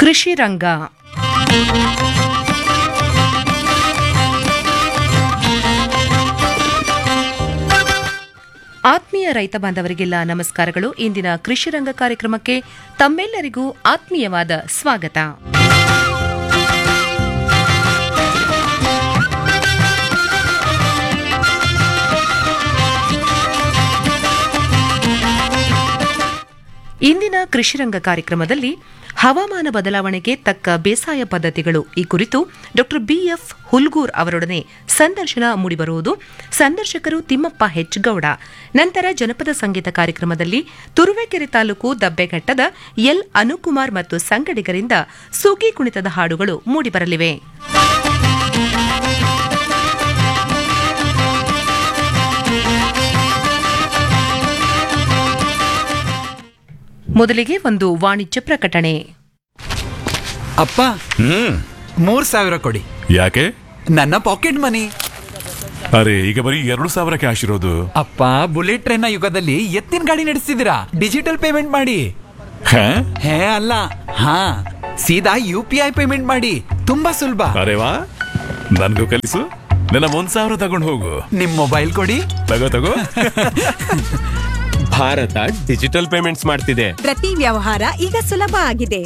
ಕೃಷಿ ರಂಗ ಆತ್ಮೀಯ ರೈತ ಬಾಂಧವರಿಗೆಲ್ಲ ನಮಸ್ಕಾರಗಳು ಇಂದಿನ ಕೃಷಿ ರಂಗ ಕಾರ್ಯಕ್ರಮಕ್ಕೆ ತಮ್ಮೆಲ್ಲರಿಗೂ ಆತ್ಮೀಯವಾದ ಸ್ವಾಗತ ಇಂದಿನ ಕೃಷಿರಂಗ ಕಾರ್ಯಕ್ರಮದಲ್ಲಿ ಹವಾಮಾನ ಬದಲಾವಣೆಗೆ ತಕ್ಕ ಬೇಸಾಯ ಪದ್ಧತಿಗಳು ಈ ಕುರಿತು ಡಾಕ್ಟರ್ ಬಿಎಫ್ ಹುಲ್ಗೂರ್ ಅವರೊಡನೆ ಸಂದರ್ಶನ ಮೂಡಿಬರುವುದು ಸಂದರ್ಶಕರು ತಿಮ್ಮಪ್ಪ ಹೆಚ್ ಗೌಡ ನಂತರ ಜನಪದ ಸಂಗೀತ ಕಾರ್ಯಕ್ರಮದಲ್ಲಿ ತುರುವೇಕೆರೆ ತಾಲೂಕು ದಬ್ಬೆಘಟ್ಟದ ಎಲ್ ಅನುಕುಮಾರ್ ಮತ್ತು ಸಂಗಡಿಗರಿಂದ ಸುಗ್ಗಿ ಕುಣಿತದ ಹಾಡುಗಳು ಮೂಡಿಬರಲಿವೆ ಮೊದಲಿಗೆ ಒಂದು ವಾಣಿಜ್ಯ ಪ್ರಕಟಣೆ ಅಪ್ಪ ಹ್ಮ್ ಮೂರ್ ಸಾವಿರ ಕೊಡಿ ಯಾಕೆ ನನ್ನ ಪಾಕೆಟ್ ಮನಿ ಅರೆ ಈಗ ಬರೀ ಎರಡು ಸಾವಿರ ಕ್ಯಾಶ್ ಇರೋದು ಅಪ್ಪ ಬುಲೆಟ್ ಟ್ರೈನ್ ನ ಯುಗದಲ್ಲಿ ಎತ್ತಿನ ಗಾಡಿ ನಡೆಸ್ತಿದ್ದೀರಾ ಡಿಜಿಟಲ್ ಪೇಮೆಂಟ್ ಮಾಡಿ ಹಾ? ಹೇ ಅಲ್ಲ ಹಾ ಸೀದಾ ಯು ಪಿ ಐ ಪೇಮೆಂಟ್ ಮಾಡಿ ತುಂಬಾ ಸುಲಭ ಅರೆ ವಾ ನನ್ಗೂ ಕಲಿಸು ನನ್ನ ಒಂದ್ ಸಾವಿರ ತಗೊಂಡು ಹೋಗು ನಿಮ್ ಮೊಬೈಲ್ ಕೊಡಿ ತಗೋ ತಗೋ ಭಾರತ ಡಿಜಿಟಲ್ ಪೇಮೆಂಟ್ಸ್ ಮಾಡ್ತಿದೆ ಪ್ರತಿ ವ್ಯವಹಾರ ಈಗ ಸುಲಭ ಆಗಿದೆ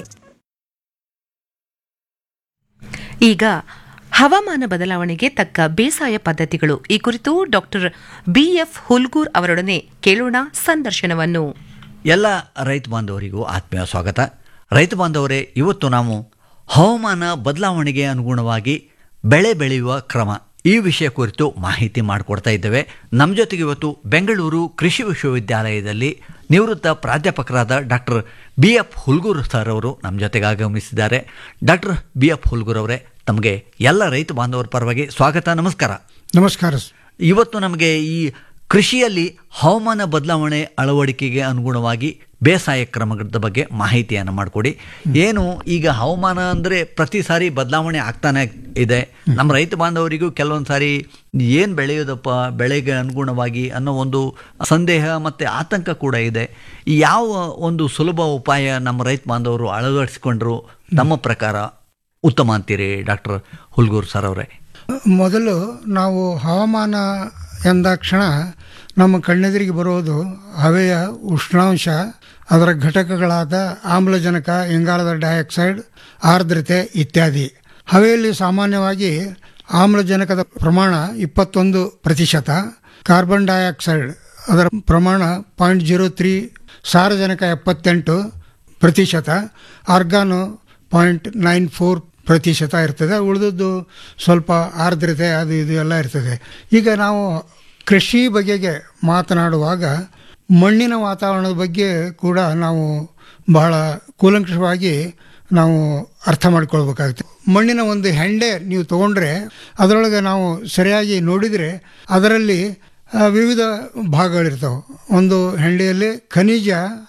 ಈಗ ಹವಾಮಾನ ಬದಲಾವಣೆಗೆ ತಕ್ಕ ಬೇಸಾಯ ಪದ್ಧತಿಗಳು ಈ ಕುರಿತು ಡಾಕ್ಟರ್ ಬಿಎಫ್ ಹುಲ್ಗೂರ್ ಅವರೊಡನೆ ಕೇಳೋಣ ಸಂದರ್ಶನವನ್ನು ಎಲ್ಲ ರೈತ ಬಾಂಧವರಿಗೂ ಆತ್ಮೀಯ ಸ್ವಾಗತ ರೈತ ಬಾಂಧವರೇ ಇವತ್ತು ನಾವು ಹವಾಮಾನ ಬದಲಾವಣೆಗೆ ಅನುಗುಣವಾಗಿ ಬೆಳೆ ಬೆಳೆಯುವ ಕ್ರಮ ಈ ವಿಷಯ ಕುರಿತು ಮಾಹಿತಿ ಮಾಡಿಕೊಡ್ತಾ ಇದ್ದೇವೆ ನಮ್ಮ ಜೊತೆಗೆ ಇವತ್ತು ಬೆಂಗಳೂರು ಕೃಷಿ ವಿಶ್ವವಿದ್ಯಾಲಯದಲ್ಲಿ ನಿವೃತ್ತ ಪ್ರಾಧ್ಯಾಪಕರಾದ doctor B F Hulgur sir ಅವರು ನಮ್ಮ ಜೊತೆಗೆ ಆಗಮಿಸಿದ್ದಾರೆ ಡಾಕ್ಟರ್ ಬಿ ಎಫ್ ಹುಲ್ಗೂರ್ ಅವರೇ ತಮಗೆ ಎಲ್ಲ ರೈತ ಬಾಂಧವರ ಪರವಾಗಿ ಸ್ವಾಗತ ನಮಸ್ಕಾರ ನಮಸ್ಕಾರ ಸ್- ಇವತ್ತು ನಮಗೆ ಈ ಕೃಷಿಯಲ್ಲಿ ಹವಾಮಾನ ಬದಲಾವಣೆ ಅಳವಡಿಕೆಗೆ ಅನುಗುಣವಾಗಿ ಬೇಸಾಯ ಕ್ರಮದ ಬಗ್ಗೆ ಮಾಹಿತಿಯನ್ನು ಮಾಡಿಕೊಡಿ ಏನು ಈಗ ಹವಾಮಾನ ಅಂದರೆ ಪ್ರತಿ ಸಾರಿ ಬದಲಾವಣೆ ಆಗ್ತಾನೆ ಇದೆ ನಮ್ಮ ರೈತ ಬಾಂಧವರಿಗೂ ಕೆಲವೊಂದು ಸಾರಿ ಏನು ಬೆಳೆಯೋದಪ್ಪ ಬೆಳೆಗೆ ಅನುಗುಣವಾಗಿ ಅನ್ನೋ ಒಂದು ಸಂದೇಹ ಮತ್ತು ಆತಂಕ ಕೂಡ ಇದೆ ಯಾವ ಒಂದು ಸುಲಭ ಉಪಾಯ ನಮ್ಮ ರೈತ ಬಾಂಧವರು ಅಳವಡಿಸಿಕೊಂಡ್ರು ತಮ್ಮ ಪ್ರಕಾರ ಉತ್ತಮ ಅಂತೀರಿ ಡಾಕ್ಟರ್ ಹುಲ್ಗೂರ್ ಸರ್ ಅವರೇ ಮೊದಲು ನಾವು ಹವಾಮಾನ ಎಂದಾಕ್ಷಣ ನಮ್ಮ ಕಣ್ಣೆದುರಿಗೆ ಬರೋದು ಹವೆಯ ಉಷ್ಣಾಂಶ ಅದರ ಘಟಕಗಳಾದ ಆಮ್ಲಜನಕ ಇಂಗಾಲದ ಡೈಆಕ್ಸೈಡ್ ಆರ್ದ್ರತೆ ಇತ್ಯಾದಿ ಹವೆಯಲ್ಲಿ ಸಾಮಾನ್ಯವಾಗಿ ಆಮ್ಲಜನಕದ ಪ್ರಮಾಣ ಇಪ್ಪತ್ತೊಂದು ಪ್ರತಿಶತ ಕಾರ್ಬನ್ ಡೈಆಕ್ಸೈಡ್ ಅದರ ಪ್ರಮಾಣ ಪಾಯಿಂಟ್ ಜೀರೋ ತ್ರೀ ಸಾರಜನಕ ಎಪ್ಪತ್ತೆಂಟು ಪ್ರತಿಶತ ಆರ್ಗಾನು ಪಾಯಿಂಟ್ ನೈನ್ ಫೋರ್ ಪ್ರತಿಶತ ಇರ್ತದೆ ಉಳಿದದ್ದು ಸ್ವಲ್ಪ ಆರ್ದ್ರತೆ ಅದು ಇದು ಎಲ್ಲ ಇರ್ತದೆ ಈಗ ನಾವು ಕೃಷಿ ಬಗೆಗೆ ಮಾತನಾಡುವಾಗ ಮಣ್ಣಿನ ವಾತಾವರಣದ ಬಗ್ಗೆ ಕೂಡ ನಾವು ಬಹಳ ಕೂಲಂಕಷವಾಗಿ ನಾವು ಅರ್ಥ ಮಾಡ್ಕೊಳ್ಬೇಕಾಗುತ್ತೆ ಮಣ್ಣಿನ ಒಂದು ಹೆಂಡೆ ನೀವು ತಗೊಂಡ್ರೆ ಅದರೊಳಗೆ ನಾವು ಸರಿಯಾಗಿ ನೋಡಿದರೆ ಅದರಲ್ಲಿ ಆ, ವಿವಿಧ ಭಾಗಗಳಿರ್ತವೆ ಒಂದು ಹೆಂಡೆಯಲ್ಲಿ ಖನಿಜ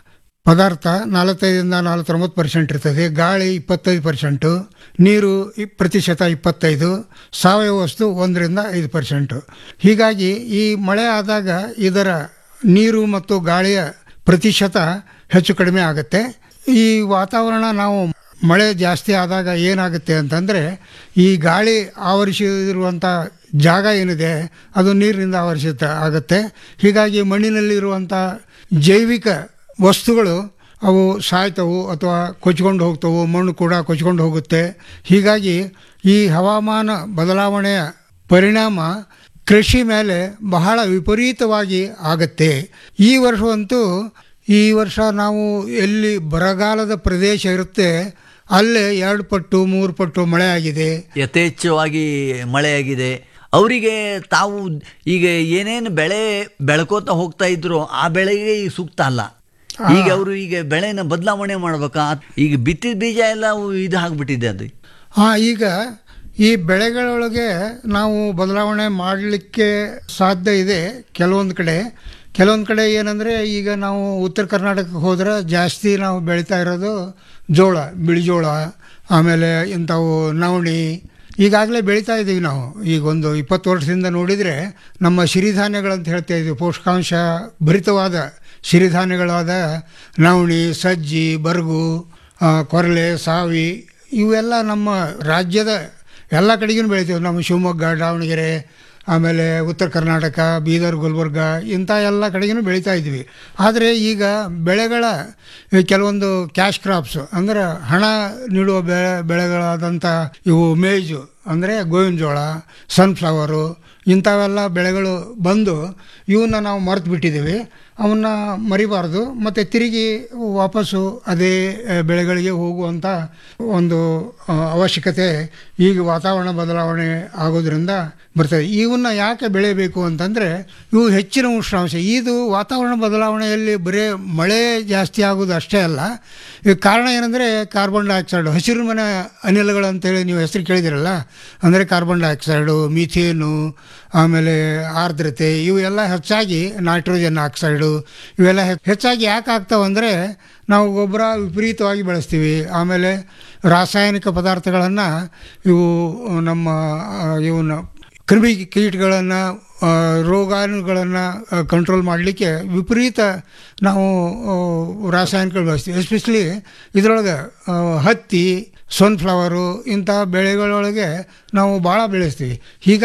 ಪದಾರ್ಥ ನಲವತ್ತೈದರಿಂದ ನಲವತ್ತೊಂಬತ್ತು ಪರ್ಸೆಂಟ್ ಇರ್ತದೆ ಗಾಳಿ ಇಪ್ಪತ್ತೈದು ಪರ್ಸೆಂಟು ನೀರು ಇಪ್- ಪ್ರತಿಶತ ಇಪ್ಪತ್ತೈದು ಸಾವಯವ ವಸ್ತು ಒಂದರಿಂದ ಐದು ಪರ್ಸೆಂಟು ಹೀಗಾಗಿ ಈ ಮಳೆ ಆದಾಗ ಇದರ ನೀರು ಮತ್ತು ಗಾಳಿಯ ಪ್ರತಿಶತ ಹೆಚ್ಚು ಕಡಿಮೆ ಆಗುತ್ತೆ ಈ ವಾತಾವರಣ ನಾವು ಮಳೆ ಜಾಸ್ತಿ ಆದಾಗ ಏನಾಗುತ್ತೆ ಅಂತಂದರೆ ಈ ಗಾಳಿ ಆವರಿಸಿರುವಂಥ ಜಾಗ ಏನಿದೆ ಅದು ನೀರಿನಿಂದ ಆವರಿಸಿತ ಆಗುತ್ತೆ ಹೀಗಾಗಿ ಮಣ್ಣಿನಲ್ಲಿರುವಂಥ ಜೈವಿಕ ವಸ್ತುಗಳು ಅವು ಸಾಯ್ತವು ಅಥವಾ ಕೊಚ್ಕೊಂಡು ಹೋಗ್ತವು ಮಣ್ಣು ಕೂಡ ಕೊಚ್ಕೊಂಡು ಹೋಗುತ್ತೆ ಹೀಗಾಗಿ ಈ ಹವಾಮಾನ ಬದಲಾವಣೆಯ ಪರಿಣಾಮ ಕೃಷಿ ಮೇಲೆ ಬಹಳ ವಿಪರೀತವಾಗಿ ಆಗತ್ತೆ ಈ ವರ್ಷವಂತೂ ಈ ವರ್ಷ ನಾವು ಎಲ್ಲಿ ಬರಗಾಲದ ಪ್ರದೇಶ ಇರುತ್ತೆ ಅಲ್ಲೇ ಎರಡು ಪಟ್ಟು ಮೂರು ಪಟ್ಟು ಮಳೆ ಆಗಿದೆ ಯಥೇಚ್ಛವಾಗಿ ಮಳೆಯಾಗಿದೆ ಅವರಿಗೆ ತಾವು ಈಗ ಏನೇನು ಬೆಳೆ ಬೆಳ್ಕೋತಾ ಹೋಗ್ತಾ ಇದ್ರು ಆ ಬೆಳೆಗೆ ಈಗ ಸೂಕ್ತ ಅಲ್ಲ ಈಗ ಅವರು ಈಗ ಬೆಳೆನ ಬದಲಾವಣೆ ಮಾಡ್ಬೇಕಾ ಈಗ ಬಿತ್ತಿದ ಬೀಜ ಎಲ್ಲ ಅವು ಇದು ಆಗ್ಬಿಟ್ಟಿದೆ ಅದು ಹಾಂ ಈಗ ಈ ಬೆಳೆಗಳೊಳಗೆ ನಾವು ಬದಲಾವಣೆ ಮಾಡಲಿಕ್ಕೆ ಸಾಧ್ಯ ಇದೆ ಕೆಲವೊಂದು ಕಡೆ ಕೆಲವೊಂದು ಕಡೆ ಏನಂದರೆ ಈಗ ನಾವು ಉತ್ತರ ಕರ್ನಾಟಕಕ್ಕೆ ಹೋದ್ರೆ ಜಾಸ್ತಿ ನಾವು ಬೆಳೀತಾ ಇರೋದು ಜೋಳ ಬಿಳಿಜೋಳ ಆಮೇಲೆ ಇಂಥವು ನವಣಿ ಈಗಾಗಲೇ ಬೆಳೀತಾ ಇದ್ದೀವಿ ನಾವು ಈಗ ಒಂದು ಇಪ್ಪತ್ತು ವರ್ಷದಿಂದ ನೋಡಿದರೆ ನಮ್ಮ ಸಿರಿಧಾನ್ಯಗಳಂತ ಹೇಳ್ತಾ ಇದ್ದೀವಿ ಪೋಷಕಾಂಶ ಭರಿತವಾದ ಸಿರಿಧಾನ್ಯಗಳಾದ ನವಣಿ ಸಜ್ಜಿ ಬರಗು ಆ, ಕೊರಲೆ ಸಾವಿ ಇವೆಲ್ಲ ನಮ್ಮ ರಾಜ್ಯದ ಎಲ್ಲ ಕಡೆಗೂ ಬೆಳಿತೀವಿ ನಮ್ಮ ಶಿವಮೊಗ್ಗ ದಾವಣಗೆರೆ ಆಮೇಲೆ ಉತ್ತರ ಕರ್ನಾಟಕ ಬೀದರ್ ಗುಲ್ಬರ್ಗ ಇಂಥ ಎಲ್ಲ ಕಡೆಗೂ ಬೆಳೀತಾ ಇದ್ವಿ ಆದರೆ ಈಗ ಬೆಳೆಗಳ ಈ ಕೆಲವೊಂದು ಕ್ಯಾಶ್ ಕ್ರಾಪ್ಸ್ ಅಂದರೆ ಹಣ ನೀಡುವ ಬೆಳೆ ಬೆಳೆಗಳಾದಂಥ ಇವು ಮೇಜು ಅಂದರೆ ಗೋವಿನ ಜೋಳ ಸನ್ಫ್ಲವರು ಇಂಥವೆಲ್ಲ ಬೆಳೆಗಳು ಬಂದು ಇವನ್ನ ನಾವು ಮರೆತು ಬಿಟ್ಟಿದ್ದೀವಿ ಅವನ್ನ ಮರಿಬಾರ್ದು ಮತ್ತು ತಿರುಗಿ ವಾಪಸ್ಸು ಅದೇ ಆ, ಬೆಳೆಗಳಿಗೆ ಹೋಗುವಂಥ ಒಂದು ಆ, ಅವಶ್ಯಕತೆ ಈಗ ವಾತಾವರಣ ಬದಲಾವಣೆ ಆಗೋದ್ರಿಂದ ಬರ್ತದೆ ಇವನ್ನ ಯಾಕೆ ಬೆಳೆಯಬೇಕು ಅಂತಂದರೆ ಇವು ಹೆಚ್ಚಿನ ಉಷ್ಣಾಂಶ ಇದು ವಾತಾವರಣ ಬದಲಾವಣೆಯಲ್ಲಿ ಬರೀ ಮಳೆ ಜಾಸ್ತಿ ಆಗೋದು ಅಷ್ಟೇ ಅಲ್ಲ ಈ ಕಾರಣ ಏನಂದರೆ ಕಾರ್ಬನ್ ಡೈಆಕ್ಸೈಡ್ ಹಸಿರು ಮನೆ ಅನಿಲಗಳು ಅಂತೇಳಿ ನೀವು ಹೆಸರು ಕೇಳಿದಿರಲ್ಲ ಅಂದರೆ ಕಾರ್ಬನ್ ಡೈಆಕ್ಸೈಡು ಮೀಥೇನು ಆಮೇಲೆ ಆರ್ದ್ರತೆ ಇವು ಎಲ್ಲ ಹೆಚ್ಚಾಗಿ ನೈಟ್ರೋಜನ್ ಆಕ್ಸೈಡು ಇವೆಲ್ಲ ಹೆ- ಹೆಚ್ಚಾಗಿ ಯಾಕೆ ಆಗ್ತಾವಂದರೆ ನಾವು ಗೊಬ್ಬರ ವಿಪರೀತವಾಗಿ ಬೆಳೆಸ್ತೀವಿ ಆಮೇಲೆ ರಾಸಾಯನಿಕ ಪದಾರ್ಥಗಳನ್ನು ಇವು ನಮ್ಮ ಆ, ಇವನ್ನ ಕ್ರಿಮಿ ಕೀಟಗಳನ್ನು ರೋಗಾಣುಗಳನ್ನು ಕಂಟ್ರೋಲ್ ಮಾಡಲಿಕ್ಕೆ ವಿಪರೀತ ನಾವು ಆ, ರಾಸಾಯನಿಕಗಳು ಬಳಸ್ತೀವಿ ಎಸ್ಪೆಷಲಿ ಇದರೊಳಗೆ ಆ, ಹತ್ತಿ ಸನ್ಫ್ಲವರು ಇಂಥ ಬೆಳೆಗಳೊಳಗೆ ನಾವು ಭಾಳ ಬೆಳೆಸ್ತೀವಿ ಹೀಗಾಗಿ